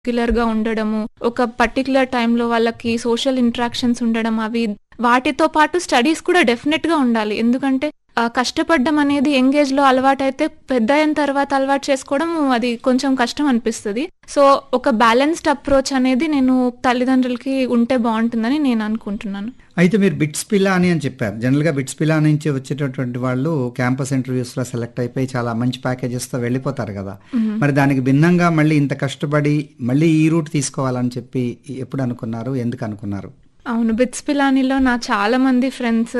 regular గా ఉండడము ఒక పర్టికులర్ టైంలో వాళ్ళకి సోషల్ ఇంటరాక్షన్స్ ఉండడం అవి వాటితో పాటు స్టడీస్ కూడా డెఫినెట్ గా ఉండాలి ఎందుకంటే ఆ, కష్టపడడం అనేది ఎంగేజ్ లో అలవాటైతే పెద్ద అయిన తర్వాత అలవాటు చేసుకోవడం అది కొంచెం కష్టం అనిపిస్తుంది సో ఒక బ్యాలెన్స్డ్ అప్రోచ్ అనేది నేను తల్లిదండ్రులకి ఉంటే బాగుంటుందని నేను అనుకుంటున్నాను అయితే మీరు బిట్స్ పిల్లా అని అని చెప్పారు జనరల్గా బిట్స్ పిల్లా నుంచి వచ్చేటటువంటి వాళ్ళు క్యాంపస్ ఇంటర్వ్యూస్లో సెలెక్ట్ అయిపోయి చాలా మంచి ప్యాకేజెస్తో వెళ్ళిపోతారు కదా మరి దానికి భిన్నంగా మళ్ళీ ఇంత కష్టపడి మళ్ళీ ఈ రూట్ తీసుకోవాలని చెప్పి ఎప్పుడు అనుకున్నారు ఎందుకు అనుకున్నారు అవును బిట్స్ పిలానీలో నా చాలా మంది ఫ్రెండ్స్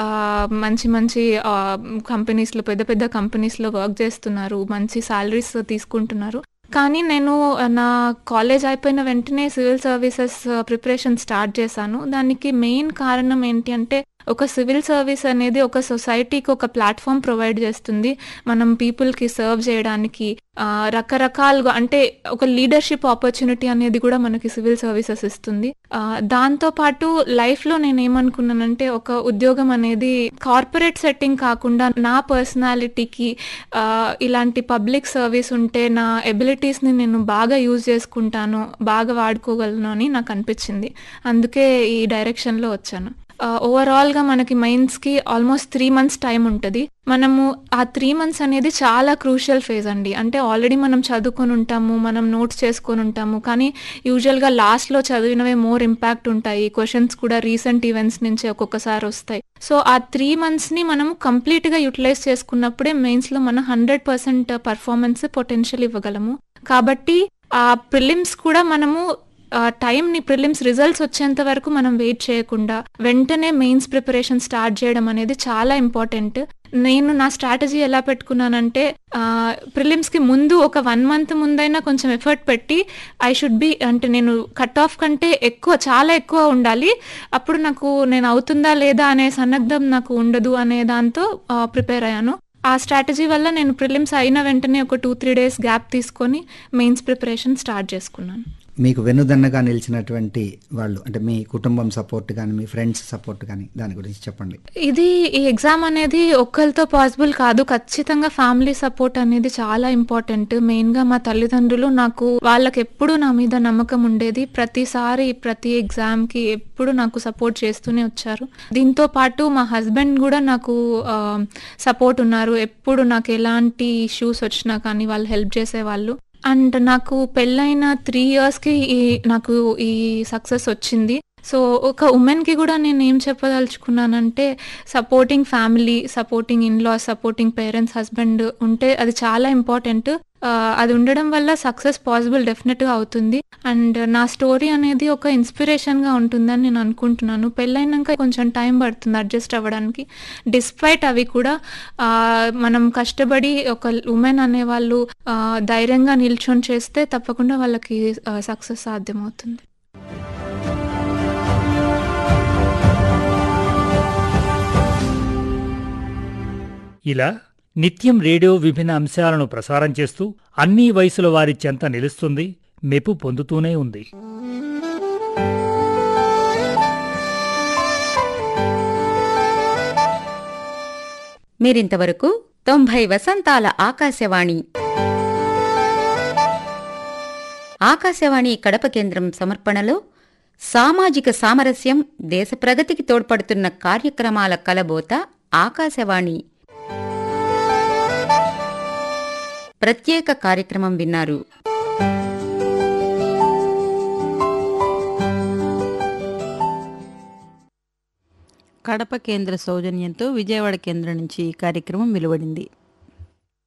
మంచి మంచి కంపెనీస్లో పెద్ద పెద్ద కంపెనీస్లో వర్క్ చేస్తున్నారు మంచి సాలరీస్ తీసుకుంటున్నారు కానీ నేను ఆ, నా కాలేజ్ అయిపోయిన వెంటనే సివిల్ సర్వీసెస్ ప్రిపరేషన్ స్టార్ట్ చేశాను దానికి మెయిన్ కారణం ఏంటి అంటే ఒక సివిల్ సర్వీస్ అనేది ఒక సొసైటీకి ఒక ప్లాట్ఫామ్ ప్రొవైడ్ చేస్తుంది మనం పీపుల్కి సర్వ్ చేయడానికి ఆ, రకరకాలుగా అంటే ఒక లీడర్షిప్ ఆపర్చునిటీ అనేది కూడా మనకి సివిల్ సర్వీసెస్ ఇస్తుంది ఆ, దాంతో పాటు లైఫ్లో నేను ఏమనుకున్నానంటే ఒక ఉద్యోగం అనేది కార్పొరేట్ సెట్టింగ్ కాకుండా నా పర్సనాలిటీకి ఇలాంటి పబ్లిక్ సర్వీస్ ఉంటే నా ఎబిలిటీస్ని నేను బాగా యూజ్ చేసుకుంటాను బాగా వాడుకోగలను అని నాకు అనిపించింది అందుకే ఈ డైరెక్షన్లో వచ్చాను ఓవరాల్గా మనకి మైండ్స్కి ఆల్మోస్ట్ త్రీ మంత్స్ టైం ఉంటుంది మనము ఆ త్రీ మంత్స్ అనేది చాలా క్రూషియల్ ఫేజ్ అండి అంటే ఆల్రెడీ మనం చదువుకొని ఉంటాము మనం నోట్స్ చేసుకొని ఉంటాము కానీ యూజువల్గా లాస్ట్లో చదివినవే మోర్ ఇంపాక్ట్ ఉంటాయి క్వశ్చన్స్ కూడా రీసెంట్ ఈవెంట్స్ నుంచి ఒక్కొక్కసారి వస్తాయి సో ఆ త్రీ మంత్స్ని మనం కంప్లీట్గా యూటిలైజ్ చేసుకున్నప్పుడే మెయిన్స్లో మనం హండ్రెడ్ పర్సెంట్ పర్ఫార్మెన్స్ పొటెన్షియల్ ఇవ్వగలము కాబట్టి ఆ ప్రిలిమ్స్ కూడా మనము ఆ టైంని ప్రిలిమ్స్ రిజల్ట్స్ వచ్చేంత వరకు మనం వెయిట్ చేయకుండా వెంటనే మెయిన్స్ ప్రిపరేషన్ స్టార్ట్ చేయడం అనేది చాలా ఇంపార్టెంట్ నేను నా స్ట్రాటజీ ఎలా పెట్టుకున్నానంటే ప్రిలిమ్స్కి ముందు ఒక వన్ మంత్ ముందైనా కొంచెం ఎఫర్ట్ పెట్టి ఐ షుడ్ బి అంటే నేను కట్ ఆఫ్ కంటే ఎక్కువ చాలా ఎక్కువ ఉండాలి అప్పుడు నాకు నేను అవుతుందా లేదా అనే సన్నద్ధం నాకు ఉండదు అనే దాంతో ప్రిపేర్ అయ్యాను ఆ స్ట్రాటజీ వల్ల నేను ప్రిలిమ్స్ అయిన వెంటనే ఒక టూ త్రీ డేస్ గ్యాప్ తీసుకొని మెయిన్స్ ప్రిపరేషన్ స్టార్ట్ చేసుకున్నాను మీకు వెన్నుదన్నగా నిలిచినటువంటి వాళ్ళు అంటే మీ కుటుంబం సపోర్ట్ కానీ మీ ఫ్రెండ్స్ సపోర్ట్ కానీ దాని గురించి చెప్పండి ఇది ఈ ఎగ్జామ్ అనేది ఒక్కరితో పాసిబుల్ కాదు ఖచ్చితంగా ఫ్యామిలీ సపోర్ట్ అనేది చాలా ఇంపార్టెంట్ మెయిన్ గా మా తల్లిదండ్రులు నాకు వాళ్ళకి ఎప్పుడు నా మీద నమ్మకం ఉండేది ప్రతిసారి ప్రతి ఎగ్జామ్ కి ఎప్పుడు నాకు సపోర్ట్ చేస్తూనే వచ్చారు దీంతో పాటు మా హస్బెండ్ కూడా నాకు సపోర్ట్ ఉన్నారు ఎప్పుడు నాకు ఎలాంటి ఇష్యూస్ వచ్చినా కానీ వాళ్ళు హెల్ప్ చేసేవాళ్ళు అండ్ నాకు పెళ్ళైన త్రీ ఇయర్స్కి ఈ నాకు ఈ సక్సెస్ వచ్చింది సో ఒక ఉమెన్కి కూడా నేను ఏం చెప్పదలుచుకున్నానంటే supporting family supporting in law supporting parents husband ఉంటే అది చాలా ఇంపార్టెంట్ అది ఉండడం వల్ల సక్సెస్ పాసిబుల్ డెఫినెట్గా అవుతుంది అండ్ నా స్టోరీ అనేది ఒక ఇన్స్పిరేషన్గా ఉంటుందని నేను అనుకుంటున్నాను పెళ్ళైనాక కొంచెం టైం పడుతుంది అడ్జస్ట్ అవ్వడానికి డిస్పైట్ అవి కూడా ఆ, మనం కష్టపడి ఒక ఉమెన్ అనేవాళ్ళు ఆ, ధైర్యంగా నిల్చొని చేస్తే తప్పకుండా వాళ్ళకి సక్సెస్ సాధ్యమవుతుంది ఇలా నిత్యం రేడియో విభిన్న అంశాలను ప్రసారం చేస్తూ అన్ని వయసుల వారి చెంత నిలుస్తుంది మెప్పు పొందుతూనే ఉంది మీరింతవరకు తొంభై వసంతాల ఆకాశవాణి ఆకాశవాణి కడప కేంద్రం సమర్పణలో సామాజిక సామరస్యం దేశ ప్రగతికి తోడ్పడుతున్న కార్యక్రమాల కలబోత ఆకాశవాణి ప్రత్యేక కార్యక్రమం విన్నారు కడప కేంద్ర సౌజన్యంతో విజయవాడ కేంద్రం నుంచి ఈ కార్యక్రమం వెలువడింది